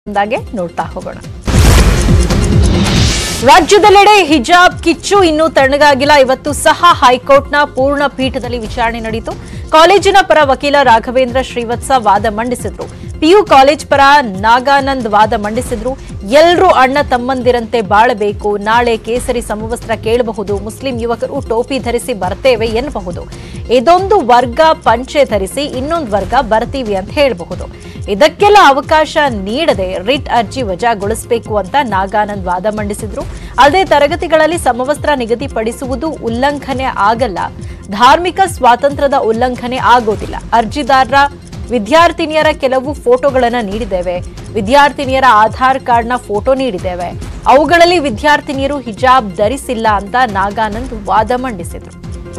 ಒಂದಾಗೆ ನೋಡ್ತಾ ಹೋಗೋಣ ರಾಜ್ಯದೆಲ್ಲೆಡೆ ಹಿಜಾಬ್ ಕಿಚ್ಚು ಇನ್ನೂ ತಣ್ಣಗಾಗಿಲ್ಲ ಇವತ್ತು ಸಹ ಹೈಕೋರ್ಟ್ನ ಪೂರ್ಣ ಪೀಠದಲ್ಲಿ ವಿಚಾರಣೆ ನಡೆಯಿತು ಕಾಲೇಜಿನ ಪರ ವಕೀಲ ರಾಘವೇಂದ್ರ ಶ್ರೀವತ್ಸ ವಾದ ಮಂಡಿಸಿದ್ರು ಪಿಯು ಕಾಲೇಜ್ ಪರ ನಾಗಾನಂದ್ ವಾದ ಮಂಡಿಸಿದ್ರು ಎಲ್ರೂ ಅಣ್ಣ ತಮ್ಮಂದಿರಂತೆ ಬಾಳಬೇಕು ನಾಳೆ ಕೇಸರಿ ಸಮವಸ್ತ್ರ ಕೇಳಬಹುದು ಮುಸ್ಲಿಂ ಯುವಕರು ಟೋಪಿ ಧರಿಸಿ ಬರ್ತೇವೆ ಎನ್ನಬಹುದು ಇದೊಂದು ವರ್ಗ ಪಂಚೆ ಧರಿಸಿ ಇನ್ನೊಂದು ವರ್ಗ ಬರ್ತೀವಿ ಅಂತ ಹೇಳಬಹುದು ಇದಕ್ಕೆಲ್ಲ ಅವಕಾಶ ನೀಡದೆ ರಿಟ್ ಅರ್ಜಿ ವಜಾಗೊಳಿಸಬೇಕು ಅಂತ ನಾಗಾನಂದ್ ವಾದ ಮಂಡಿಸಿದ್ರು ಅಲ್ಲದೆ ತರಗತಿಗಳಲ್ಲಿ ಸಮವಸ್ತ್ರ ನಿಗದಿಪಡಿಸುವುದು ಉಲ್ಲಂಘನೆ ಆಗಲ್ಲ ಧಾರ್ಮಿಕ ಸ್ವಾತಂತ್ರ್ಯದ ಉಲ್ಲಂಘನೆ ಆಗೋದಿಲ್ಲ ಅರ್ಜಿದಾರರ ವಿದ್ಯಾರ್ಥಿನಿಯರ ಕೆಲವು ಫೋಟೋಗಳನ್ನ ನೀಡಿದ್ದೇವೆ ವಿದ್ಯಾರ್ಥಿನಿಯರ ಆಧಾರ್ ಕಾರ್ಡ್ನ ಫೋಟೋ ನೀಡಿದ್ದೇವೆ ಅವುಗಳಲ್ಲಿ ವಿದ್ಯಾರ್ಥಿನಿಯರು ಹಿಜಾಬ್ ಧರಿಸಿಲ್ಲ ಅಂತ ನಾಗಾನಂದ್ ವಾದ ಮಂಡಿಸಿದ್ರು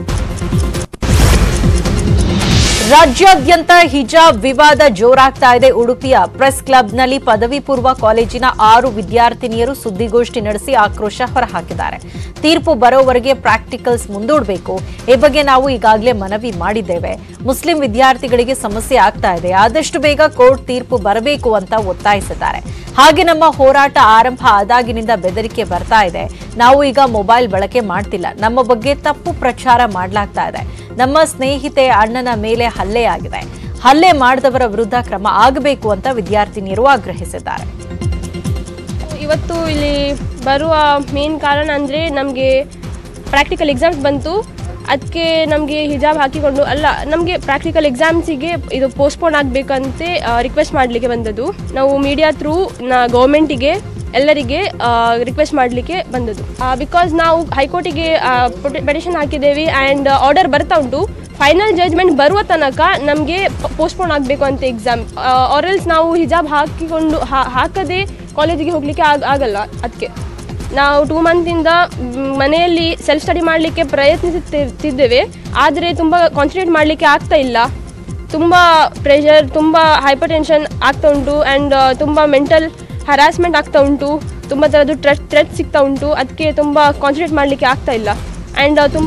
ರಾಜ್ಯಾದ್ಯಂತ ಹಿಜಾಬ್ ವಿವಾದ ಜೋರಾಗ್ತಾ ಇದೆ ಉಡುಪಿಯ ಪ್ರೆಸ್ ಕ್ಲಬ್ನಲ್ಲಿ ಪದವಿ ಪೂರ್ವ ಕಾಲೇಜಿನ ಆರು ವಿದ್ಯಾರ್ಥಿನಿಯರು ಸುದ್ದಿಗೋಷ್ಠಿ ನಡೆಸಿ ಆಕ್ರೋಶ ಹೊರಹಾಕಿದ್ದಾರೆ ತೀರ್ಪು ಬರೋವರೆಗೆ ಪ್ರಾಕ್ಟಿಕಲ್ಸ್ ಮುಂದೂಡಬೇಕು ಈ ಬಗ್ಗೆ ನಾವು ಈಗಾಗಲೇ ಮನವಿ ಮಾಡಿದ್ದೇವೆ ಮುಸ್ಲಿಂ ವಿದ್ಯಾರ್ಥಿಗಳಿಗೆ ಸಮಸ್ಯೆ ಆಗ್ತಾ ಇದೆ ಆದಷ್ಟು ಬೇಗ ಕೋರ್ಟ್ ತೀರ್ಪು ಬರಬೇಕು ಅಂತ ಒತ್ತಾಯಿಸಿದ್ದಾರೆ ಹಾಗೆ ನಮ್ಮ ಹೋರಾಟ ಆರಂಭ ಆದಾಗಿನಿಂದ ಬೆದರಿಕೆ ಬರ್ತಾ ಇದೆ ನಾವು ಈಗ ಮೊಬೈಲ್ ಬಳಕೆ ಮಾಡ್ತಿಲ್ಲ ನಮ್ಮ ಬಗ್ಗೆ ತಪ್ಪು ಪ್ರಚಾರ ಮಾಡಲಾಗ್ತಾ ಇದೆ ನಮ್ಮ ಸ್ನೇಹಿತೆ ಅಣ್ಣನ ಮೇಲೆ ಹಲ್ಲೆ ಆಗಿದೆ ಹಲ್ಲೆ ಮಾಡಿದವರ ವಿರುದ್ಧ ಕ್ರಮ ಆಗಬೇಕು ಅಂತ ವಿದ್ಯಾರ್ಥಿನಿಯರು ಆಗ್ರಹಿಸಿದ್ದಾರೆ ಇವತ್ತು ಇಲ್ಲಿ ಬರುವ ಮೇನ್ ಕಾರಣ ಅಂದರೆ ನಮಗೆ ಪ್ರಾಕ್ಟಿಕಲ್ ಎಕ್ಸಾಮ್ಸ್ ಬಂತು ಅದಕ್ಕೆ ನಮಗೆ ಹಿಜಾಬ್ ಹಾಕಿಕೊಂಡು ಅಲ್ಲ ನಮಗೆ ಪ್ರಾಕ್ಟಿಕಲ್ ಎಕ್ಸಾಮ್ಸಿಗೆ ಇದು ಪೋಸ್ಟ್ಪೋನ್ ಆಗಬೇಕಂತೆ ರಿಕ್ವೆಸ್ಟ್ ಮಾಡಲಿಕ್ಕೆ ಬಂದದ್ದು ನಾವು ಮೀಡಿಯಾ ಥ್ರೂ ನಾ ಗೌರ್ಮೆಂಟಿಗೆ ಎಲ್ಲರಿಗೆ ರಿಕ್ವೆಸ್ಟ್ ಮಾಡಲಿಕ್ಕೆ ಬಂದದ್ದು ಬಿಕಾಸ್ ನಾವು ಹೈಕೋರ್ಟಿಗೆ ಪೆಟಿಷನ್ ಹಾಕಿದ್ದೇವೆ ಆ್ಯಂಡ್ ಆರ್ಡರ್ ಬರ್ತಾ ಉಂಟು ಫೈನಲ್ ಜಜ್ಮೆಂಟ್ ಬರುವ ತನಕ ನಮಗೆ ಪೋಸ್ಟ್ಪೋನ್ ಆಗಬೇಕು ಅಂತ ಎಕ್ಸಾಮ್ ಆರಲ್ಸ್ ನಾವು ಹಿಜಾಬ್ ಹಾಕಿಕೊಂಡು ಹಾ- ಹಾಕದೆ ಕಾಲೇಜಿಗೆ ಹೋಗಲಿಕ್ಕೆ ಆಗ ಆಗಲ್ಲ ಅದಕ್ಕೆ ನಾವು ಟೂ ಮಂತಿಂದ ಮನೆಯಲ್ಲಿ ಸೆಲ್ಫ್ ಸ್ಟಡಿ ಮಾಡಲಿಕ್ಕೆ ಪ್ರಯತ್ನಿಸುತ್ತಿದ್ದೇವೆ ಆದರೆ ತುಂಬ ಕಾನ್ಸಂಟ್ರೇಟ್ ಮಾಡಲಿಕ್ಕೆ ಆಗ್ತಾ ಇಲ್ಲ ತುಂಬ ಪ್ರೆಷರ್ ತುಂಬ ಹೈಪರ್ ಟೆನ್ಷನ್ ಆಗ್ತಾ ಉಂಟು ಆ್ಯಂಡ್ ತುಂಬ ಮೆಂಟಲ್ ಹರಾಸ್ಮೆಂಟ್ ಆಗ್ತಾ ಉಂಟು ತುಂಬ ಥರದ್ದು ಟ್ರೆಟ್ ಥ್ರೆಟ್ ಸಿಗ್ತಾ ಉಂಟು ಅದಕ್ಕೆ ತುಂಬ ಕಾನ್ಸಂಟ್ರೇಟ್ ಮಾಡಲಿಕ್ಕೆ ಆಗ್ತಾ ಇಲ್ಲ ಆ್ಯಂಡ್ ತುಂಬ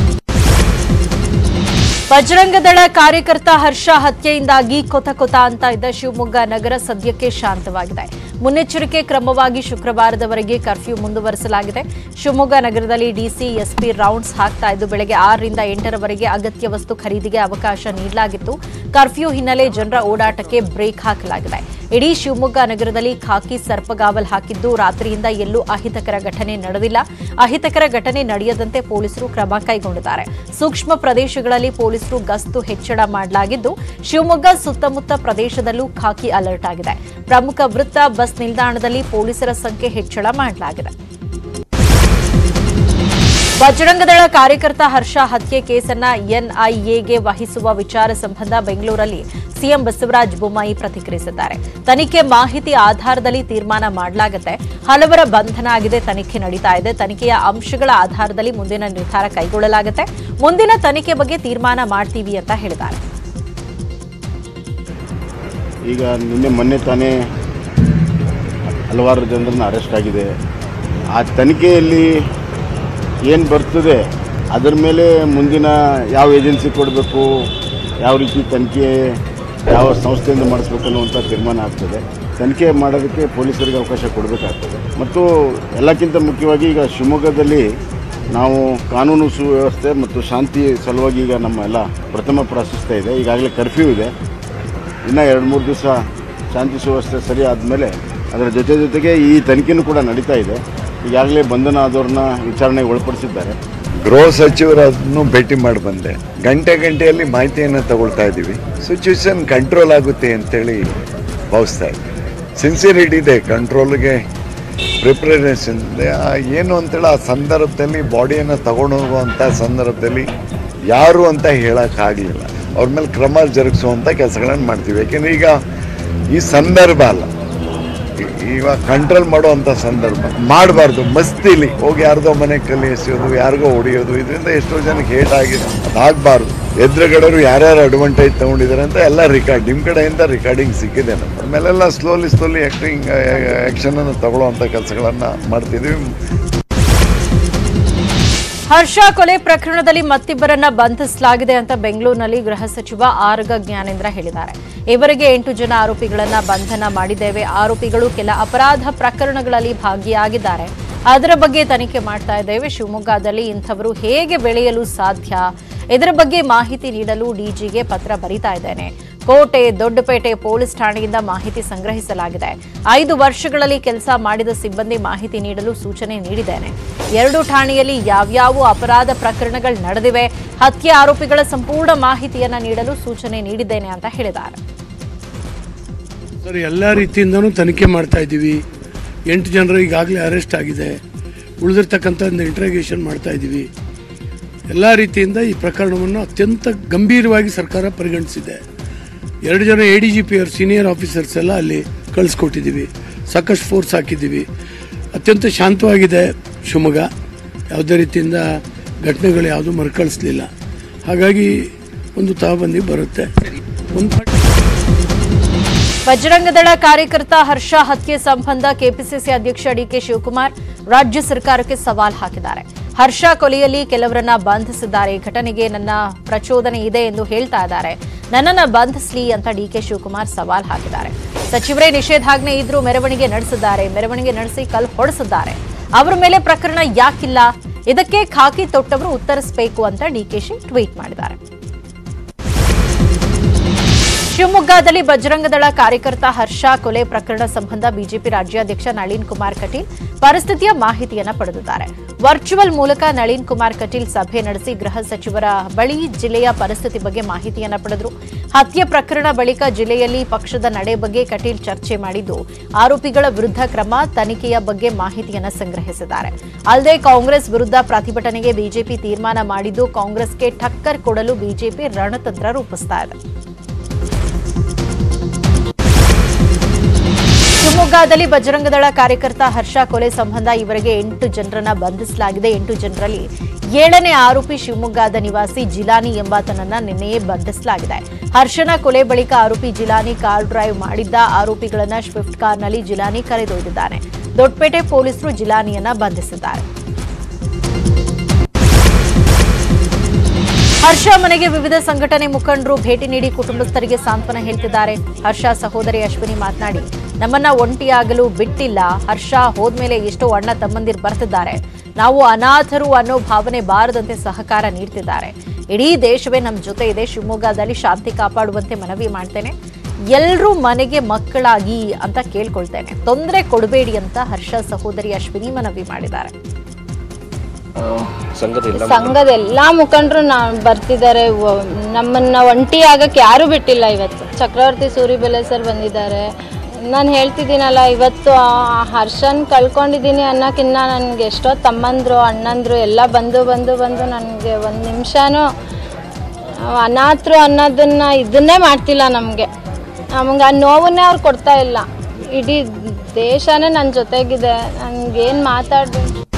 ಬಜರಂಗದಳ ಕಾರ್ಯಕರ್ತ ಹರ್ಷ ಹತ್ಯೆಯಿಂದಾಗಿ ಕೊತ ಕೊತ ಅಂತ ಇದ್ದ ಶಿವಮೊಗ್ಗ ನಗರ ಸದ್ಯಕ್ಕೆ ಶಾಂತವಾಗಿದೆ ಮುನ್ನೆಚ್ಚರಿಕೆ ಕ್ರಮವಾಗಿ ಶುಕ್ರವಾರದವರೆಗೆ ಕರ್ಫ್ಯೂ ಮುಂದುವರಿಸಲಾಗಿದೆ ಶಿವಮೊಗ್ಗ ನಗರದಲ್ಲಿ ಡಿಸಿ ಎಸ್ಪಿ ರೌಂಡ್ಸ್ ಹಾಕ್ತಾ ಇದ್ದು ಬೆಳಗ್ಗೆ ಆರರಿಂದ ಎಂಟರವರೆಗೆ ಅಗತ್ಯ ವಸ್ತು ಖರೀದಿಗೆ ಅವಕಾಶ ನೀಡಲಾಗಿತ್ತು ಕರ್ಫ್ಯೂ ಹಿನ್ನೆಲೆ ಜನರ ಓಡಾಟಕ್ಕೆ ಬ್ರೇಕ್ ಹಾಕಲಾಗಿದೆ ಇಡೀ ಶಿವಮೊಗ್ಗ ನಗರದಲ್ಲಿ ಖಾಕಿ ಸರ್ಪಗಾವಲ್ ಹಾಕಿದ್ದು ರಾತ್ರಿಯಿಂದ ಎಲ್ಲೂ ಅಹಿತಕರ ಘಟನೆ ನಡೆದಿಲ್ಲ ಅಹಿತಕರ ಘಟನೆ ನಡೆಯದಂತೆ ಪೊಲೀಸರು ಕ್ರಮ ಕೈಗೊಂಡಿದ್ದಾರೆ ಸೂಕ್ಷ್ಮ ಪ್ರದೇಶಗಳಲ್ಲಿ ಪೊಲೀಸರು ಗಸ್ತು ಹೆಚ್ಚಳ ಮಾಡಲಾಗಿದ್ದು ಶಿವಮೊಗ್ಗ ಸುತ್ತಮುತ್ತ ಪ್ರದೇಶದಲ್ಲೂ ಖಾಕಿ ಅಲರ್ಟ್ ಆಗಿದೆ ಪ್ರಮುಖ ವೃತ್ತ ಬಸ್ ನಿಲ್ದಾಣದಲ್ಲಿ ಪೊಲೀಸರ ಸಂಖ್ಯೆ ಹೆಚ್ಚಳ ಮಾಡಲಾಗಿದೆ ಬಜರಂಗದಳ ಕಾರ್ಯಕರ್ತ ಹರ್ಷ ಹತ್ಯೆ ಕೇಸನ್ನ ಎನ್ಐಎಗೆ ವಹಿಸುವ ವಿಚಾರ ಸಂಬಂಧ ಬೆಂಗಳೂರಲ್ಲಿ ಸಿಎಂ ಬಸವರಾಜ ಬೊಮ್ಮಾಯಿ ಪ್ರತಿಕ್ರಿಯಿಸಿದ್ದಾರೆ ತನಿಖೆ ಮಾಹಿತಿ ಆಧಾರದಲ್ಲಿ ತೀರ್ಮಾನ ಮಾಡಲಾಗುತ್ತೆ ಹಲವರ ಬಂಧನ ಆಗಿದೆ ತನಿಖೆ ನಡೀತಾ ಇದೆ ತನಿಖೆಯ ಅಂಶಗಳ ಆಧಾರದಲ್ಲಿ ಮುಂದಿನ ನಿರ್ಧಾರ ಕೈಗೊಳ್ಳಲಾಗುತ್ತೆ ಮುಂದಿನ ತನಿಖೆ ಬಗ್ಗೆ ತೀರ್ಮಾನ ಮಾಡ್ತೀವಿ ಅಂತ ಹೇಳಿದ್ದಾರೆ ಈಗ ನಿನ್ನೆ ಮೊನ್ನೆ ತಾನೇ ಹಲವಾರು ಜನರನ್ನ ಅರೆಸ್ಟ್ ಆಗಿದೆ ಆ ತನಿಖೆಯಲ್ಲಿ ಏನು ಬರ್ತದೆ ಅದರ ಮೇಲೆ ಮುಂದಿನ ಯಾವ ಏಜೆನ್ಸಿ ಕೊಡಬೇಕು ಯಾವ ರೀತಿ ತನಿಖೆ ಯಾವ ಸಂಸ್ಥೆಯಿಂದ ಮಾಡಿಸ್ಬೇಕು ಅನ್ನುವಂಥ ತೀರ್ಮಾನ ಆಗ್ತದೆ ತನಿಖೆ ಮಾಡೋದಕ್ಕೆ ಪೊಲೀಸರಿಗೆ ಅವಕಾಶ ಕೊಡಬೇಕಾಗ್ತದೆ ಮತ್ತು ಎಲ್ಲಕ್ಕಿಂತ ಮುಖ್ಯವಾಗಿ ಈಗ ಶಿವಮೊಗ್ಗದಲ್ಲಿ ನಾವು ಕಾನೂನು ಸುವ್ಯವಸ್ಥೆ ಮತ್ತು ಶಾಂತಿ ಸಲುವಾಗಿ ಈಗ ನಮ್ಮ ಎಲ್ಲ ಪ್ರಥಮ ಪ್ರಾಶಸ್ತ್ಯ ಇದೆ ಈಗಾಗಲೇ ಕರ್ಫ್ಯೂ ಇದೆ ಇನ್ನು ಎರಡು ಮೂರು ದಿವಸ ಶಾಂತಿ ಸುವ್ಯವಸ್ಥೆ ಸರಿ ಆದಮೇಲೆ ಅದರ ಜೊತೆ ಜೊತೆಗೆ ಈ ತನಿಖೆನೂ ಕೂಡ ನಡೀತಾ ಇದೆ ಈಗಾಗಲೇ ಬಂಧನ ಆದವ್ರನ್ನ ವಿಚಾರಣೆಗೆ ಒಳಪಡಿಸಿದ್ದಾರೆ ಗೃಹ ಸಚಿವರನ್ನು ಭೇಟಿ ಮಾಡಿ ಬಂದೆ ಗಂಟೆ ಗಂಟೆಯಲ್ಲಿ ಮಾಹಿತಿಯನ್ನು ತಗೊಳ್ತಾ ಇದ್ದೀವಿ ಸಿಚುವೇಶನ್ ಕಂಟ್ರೋಲ್ ಆಗುತ್ತೆ ಅಂತೇಳಿ ಭಾವಿಸ್ತಾ ಇದ್ದೀವಿ ಸಿನ್ಸಿಯರಿಟಿ ಇದೆ ಕಂಟ್ರೋಲ್ಗೆ ಪ್ರಿಪ್ರೇಷನ್ ಇದೆ ಆ ಏನು ಅಂತೇಳಿ ಆ ಸಂದರ್ಭದಲ್ಲಿ ಬಾಡಿಯನ್ನು ತಗೊಂಡು ಹೋಗುವಂಥ ಸಂದರ್ಭದಲ್ಲಿ ಯಾರು ಅಂತ ಹೇಳೋಕ್ಕಾಗಲಿಲ್ಲ ಅವ್ರ ಮೇಲೆ ಕ್ರಮ ಜರುಗಿಸುವಂಥ ಕೆಲಸಗಳನ್ನು ಮಾಡ್ತೀವಿ ಯಾಕೆಂದರೆ ಈಗ ಈ ಸಂದರ್ಭ ಅಲ್ಲ ಈ- ಇವಾಗ ಕಂಟ್ರೋಲ್ ಮಾಡುವಂಥ ಸಂದರ್ಭ ಮಾಡಬಾರ್ದು ಮಸ್ತಿಲಿ ಹೋಗಿ ಯಾರ್ದೋ ಮನೆ ಕಲ್ಲಿ ಎಸೆಯೋದು ಯಾರಿಗೋ ಹೊಡೆಯೋದು ಇದರಿಂದ ಎಷ್ಟೋ ಜನಕ್ಕೆ ಹೇಟ್ ಆಗಿದೆ ಅದಾಗಬಾರ್ದು ಎದುರುಗಡೆಯವರು ಯಾರ್ಯಾರು ಅಡ್ವಾಂಟೇಜ್ ತೊಗೊಂಡಿದ್ದಾರೆ ಅಂತ ಎಲ್ಲ ರಿಕಾರ್ಡ್ ನಿಮ್ಮ ಕಡೆಯಿಂದ ರಿಕಾರ್ಡಿಂಗ್ ಸಿಕ್ಕಿದೆ ನಮ್ಗೆ ಆಮೇಲೆಲ್ಲ ಸ್ಲೋಲಿ ಸ್ಲೋಲಿ ಆ್ಯಕ್ಟಿಂಗ್ ಆ್ಯಕ್ಷನನ್ನು ತಗೊಳ್ಳುವಂಥ ಕೆಲಸಗಳನ್ನು ಮಾಡ್ತಿದ್ದೀವಿ ಹರ್ಷ ಕೊಲೆ ಪ್ರಕರಣದಲ್ಲಿ ಮತ್ತಿಬ್ಬರನ್ನ ಬಂಧಿಸಲಾಗಿದೆ ಅಂತ ಬೆಂಗಳೂರಿನಲ್ಲಿ ಗೃಹ ಸಚಿವ ಆರಗ ಜ್ಞಾನೇಂದ್ರ ಹೇಳಿದ್ದಾರೆ ಇವರಿಗೆ ಎಂಟು ಜನ ಆರೋಪಿಗಳನ್ನ ಬಂಧನ ಮಾಡಿದ್ದೇವೆ ಆರೋಪಿಗಳು ಕೆಲ ಅಪರಾಧ ಪ್ರಕರಣಗಳಲ್ಲಿ ಭಾಗಿಯಾಗಿದ್ದಾರೆ ಅದರ ಬಗ್ಗೆ ತನಿಖೆ ಮಾಡ್ತಾ ಇದ್ದೇವೆ ಶಿವಮೊಗ್ಗದಲ್ಲಿ ಇಂಥವರು ಹೇಗೆ ಬೆಳೆಯಲು ಸಾಧ್ಯ ಇದರ ಬಗ್ಗೆ ಮಾಹಿತಿ ನೀಡಲು ಡಿಜಿಗೆ ಪತ್ರ ಬರೀತಾ ಇದ್ದೇನೆ ಕೋಟೆ ದೊಡ್ಡಪೇಟೆ ಪೊಲೀಸ್ ಠಾಣೆಯಿಂದ ಮಾಹಿತಿ ಸಂಗ್ರಹಿಸಲಾಗಿದೆ ಐದು ವರ್ಷಗಳಲ್ಲಿ ಕೆಲಸ ಮಾಡಿದ ಸಿಬ್ಬಂದಿ ಮಾಹಿತಿ ನೀಡಲು ಸೂಚನೆ ನೀಡಿದ್ದೇನೆ ಎರಡು ಠಾಣೆಯಲ್ಲಿ ಯಾವ್ಯಾವ ಅಪರಾಧ ಪ್ರಕರಣಗಳು ನಡೆದಿವೆ ಹತ್ಯೆ ಆರೋಪಿಗಳ ಸಂಪೂರ್ಣ ಮಾಹಿತಿಯನ್ನ ನೀಡಲು ಸೂಚನೆ ನೀಡಿದ್ದೇನೆ ಅಂತ ಹೇಳಿದ್ದಾರೆ ಸರ್ ಎಲ್ಲ ರೀತಿಯಿಂದನೂ ತನಿಖೆ ಮಾಡ್ತಾ ಇದ್ದೀವಿ ಎಂಟು ಜನರು ಈಗಾಗಲೇ ಅರೆಸ್ಟ್ ಆಗಿದೆ ಉಳಿದಿರ್ತಕ್ಕಂಥ ಒಂದು ಇಂಟ್ರಾಗೇಷನ್ ಮಾಡ್ತಾ ಇದ್ದೀವಿ ಎಲ್ಲ ರೀತಿಯಿಂದ ಈ ಪ್ರಕರಣವನ್ನು ಅತ್ಯಂತ ಗಂಭೀರವಾಗಿ ಸರ್ಕಾರ ಪರಿಗಣಿಸಿದೆ ಎರಡು ಜನ ಎ ಡಿ ಜಿ ಪಿ ಅವ್ರ ಸೀನಿಯರ್ ಆಫೀಸರ್ಸ್ ಎಲ್ಲ ಅಲ್ಲಿ ಕಳಿಸ್ಕೊಟ್ಟಿದ್ದೀವಿ ಸಾಕಷ್ಟು ಫೋರ್ಸ್ ಹಾಕಿದ್ದೀವಿ ಅತ್ಯಂತ ಶಾಂತವಾಗಿದೆ ಶಿವಮೊಗ್ಗ ಯಾವುದೇ ರೀತಿಯಿಂದ ಘಟನೆಗಳು ಯಾವುದೂ ಮರುಕಳಿಸ್ಲಿಲ್ಲ ಹಾಗಾಗಿ ಒಂದು ತಹಬಂದಿ ಬರುತ್ತೆ ಒಂದು ಬಜರಂಗದಳ ಕಾರ್ಯಕರ್ತ ಹರ್ಷ ಹತ್ಯೆ ಸಂಬಂಧ ಕೆಪಿಸಿಸಿ ಅಧ್ಯಕ್ಷ ಡಿಕೆ ಶಿವಕುಮಾರ್ ರಾಜ್ಯ ಸರ್ಕಾರಕ್ಕೆ ಸವಾಲ್ ಹಾಕಿದ್ದಾರೆ ಹರ್ಷ ಕೊಲೆಯಲ್ಲಿ ಕೆಲವರನ್ನ ಬಂಧಿಸಿದ್ದಾರೆ ಈ ಘಟನೆಗೆ ನನ್ನ ಪ್ರಚೋದನೆ ಇದೆ ಎಂದು ಹೇಳ್ತಾ ಇದ್ದಾರೆ ನನ್ನನ್ನ ಬಂಧಿಸ್ಲಿ ಅಂತ ಡಿಕೆ ಶಿವಕುಮಾರ್ ಸವಾಲ್ ಹಾಕಿದ್ದಾರೆ ಸಚಿವರೇ ನಿಷೇಧಾಜ್ಞೆ ಇದ್ರೂ ಮೆರವಣಿಗೆ ನಡೆಸಿದ್ದಾರೆ ಮೆರವಣಿಗೆ ನಡೆಸಿ ಕಲ್ಲು ಹೊಡೆಸಿದ್ದಾರೆ ಅವರ ಮೇಲೆ ಪ್ರಕರಣ ಯಾಕಿಲ್ಲ ಇದಕ್ಕೆ ಖಾಕಿ ತೊಟ್ಟವರು ಉತ್ತರಿಸಬೇಕು ಅಂತ ಡಿಕೆಶಿ ಟ್ವೀಟ್ ಮಾಡಿದ್ದಾರೆ ಶಿವಮೊಗ್ಗದಲ್ಲಿ ಬಜರಂಗದಳ ಕಾರ್ಯಕರ್ತ ಹರ್ಷ ಕೊಲೆ ಪ್ರಕರಣ ಸಂಬಂಧ ಬಿಜೆಪಿ ರಾಜ್ಯಾಧ್ಯಕ್ಷ ನಳಿನ್ ಕುಮಾರ್ ಕಟೀಲ್ ಪರಿಸ್ಥಿತಿಯ ಮಾಹಿತಿಯನ್ನ ಪಡೆದಿದ್ದಾರೆ ವರ್ಚುವಲ್ ಮೂಲಕ ನಳಿನ್ ಕುಮಾರ್ ಕಟೀಲ್ ಸಭೆ ನಡೆಸಿ ಗೃಹ ಸಚಿವರ ಬಳಿ ಜಿಲ್ಲೆಯ ಪರಿಸ್ಥಿತಿ ಬಗ್ಗೆ ಮಾಹಿತಿಯನ್ನ ಪಡೆದರು ಹತ್ಯೆ ಪ್ರಕರಣ ಬಳಿಕ ಜಿಲ್ಲೆಯಲ್ಲಿ ಪಕ್ಷದ ನಡೆ ಬಗ್ಗೆ ಕಟೀಲ್ ಚರ್ಚೆ ಮಾಡಿದ್ದು ಆರೋಪಿಗಳ ವಿರುದ್ಧ ಕ್ರಮ ತನಿಖೆಯ ಬಗ್ಗೆ ಮಾಹಿತಿಯನ್ನ ಸಂಗ್ರಹಿಸಿದ್ದಾರೆ ಅಲ್ಲದೆ ಕಾಂಗ್ರೆಸ್ ವಿರುದ್ಧ ಪ್ರತಿಭಟನೆಗೆ ಬಿಜೆಪಿ ತೀರ್ಮಾನ ಮಾಡಿದ್ದು ಕಾಂಗ್ರೆಸ್ಗೆ ಟಕ್ಕರ್ ಕೊಡಲು ಬಿಜೆಪಿ ರಣತಂತ್ರ ರೂಪಿಸ್ತಾ ಇದೆ ಶಿವಮೊಗ್ಗದಲ್ಲಿ ಬಜರಂಗದಳ ಕಾರ್ಯಕರ್ತ ಹರ್ಷ ಕೊಲೆ ಸಂಬಂಧ ಇವರಿಗೆ ಎಂಟು ಜನರನ್ನ ಬಂಧಿಸಲಾಗಿದೆ ಎಂಟು ಜನರಲ್ಲಿ ಏಳನೇ ಆರೋಪಿ ಶಿವಮೊಗ್ಗದ ನಿವಾಸಿ ಜಿಲಾನಿ ಎಂಬಾತನನ್ನ ನಿನ್ನೆಯೇ ಬಂಧಿಸಲಾಗಿದೆ ಹರ್ಷನ ಕೊಲೆ ಬಳಿಕ ಆರೋಪಿ ಜಿಲಾನಿ ಕಾರ್ ಡ್ರೈವ್ ಮಾಡಿದ್ದ ಆರೋಪಿಗಳನ್ನ ಸ್ವಿಫ್ಟ್ ಕಾರ್ನಲ್ಲಿ ಜಿಲಾನಿ ಕರೆದೊಯ್ದಿದ್ದಾನೆ ದೊಡ್ಡಪೇಟೆ ಪೊಲೀಸರು ಜಿಲಾನಿಯನ್ನ ಬಂಧಿಸಿದ್ದಾರೆ ಹರ್ಷ ಮನೆಗೆ ವಿವಿಧ ಸಂಘಟನೆ ಮುಖಂಡರು ಭೇಟಿ ನೀಡಿ ಕುಟುಂಬಸ್ಥರಿಗೆ ಸಾಂತ್ವನ ಹೇಳ್ತಿದ್ದಾರೆ ಹರ್ಷ ಸಹೋದರಿ ಅಶ್ವಿನಿ ಮಾತನಾಡಿ ನಮ್ಮನ್ನ ಒಂಟಿಯಾಗಲು ಬಿಟ್ಟಿಲ್ಲ ಹರ್ಷ ಹೋದ್ಮೇಲೆ ಎಷ್ಟೋ ಅಣ್ಣ ತಮ್ಮಂದಿರು ಬರ್ತಿದ್ದಾರೆ ನಾವು ಅನಾಥರು ಅನ್ನೋ ಭಾವನೆ ಬಾರದಂತೆ ಸಹಕಾರ ನೀಡ್ತಿದ್ದಾರೆ ಇಡೀ ದೇಶವೇ ನಮ್ಮ ಜೊತೆ ಇದೆ ಶಿವಮೊಗ್ಗದಲ್ಲಿ ಶಾಂತಿ ಕಾಪಾಡುವಂತೆ ಮನವಿ ಮಾಡ್ತೇನೆ ಎಲ್ರೂ ಮನೆಗೆ ಮಕ್ಕಳಾಗಿ ಅಂತ ಕೇಳ್ಕೊಳ್ತೇನೆ ತೊಂದರೆ ಕೊಡಬೇಡಿ ಅಂತ ಹರ್ಷ ಸಹೋದರಿ ಅಶ್ವಿನಿ ಮನವಿ ಮಾಡಿದ್ದಾರೆ ಸಂಘದ ಎಲ್ಲ ಸಂಘದ ಎಲ್ಲಾ ಮುಖಂಡರು ನಾ ಬರ್ತಿದ್ದಾರೆ ವ- ನಮ್ಮನ್ನ ಒಂಟಿ ಆಗಕ್ಕೆ ಯಾರು ಬಿಟ್ಟಿಲ್ಲ ಇವತ್ತು ಚಕ್ರವರ್ತಿ ಸೂರಿಬೆಲೆ ಸರ್ ಬಂದಿದ್ದಾರೆ ನಾನು ಹೇಳ್ತಿದ್ದೀನಲ್ಲ ಇವತ್ತು ಆ ಹರ್ಷನ್ ಕಳ್ಕೊಂಡಿದ್ದೀನಿ ಅನ್ನೋಕ್ಕಿಂತ ನನಗೆ ಎಷ್ಟೋ ತಮ್ಮಂದ್ರು ಅಣ್ಣಂದ್ರು ಎಲ್ಲ ಬಂದು ಬಂದು ಬಂದು ನನಗೆ ಒಂದು ನಿಮಿಷನೂ ಅನಾಥರು ಅನ್ನೋದನ್ನ ಇದನ್ನೇ ಮಾಡ್ತಿಲ್ಲ ನಮಗೆ ನಮ್ಗೆ ಆ ನೋವನ್ನೇ ಅವ್ರು ಕೊಡ್ತಾ ಇಲ್ಲ ಇಡೀ ದೇಶನೇ ನನ್ನ ಜೊತೆಗಿದೆ ನನಗೇನು ಮಾತಾಡಬೇಕು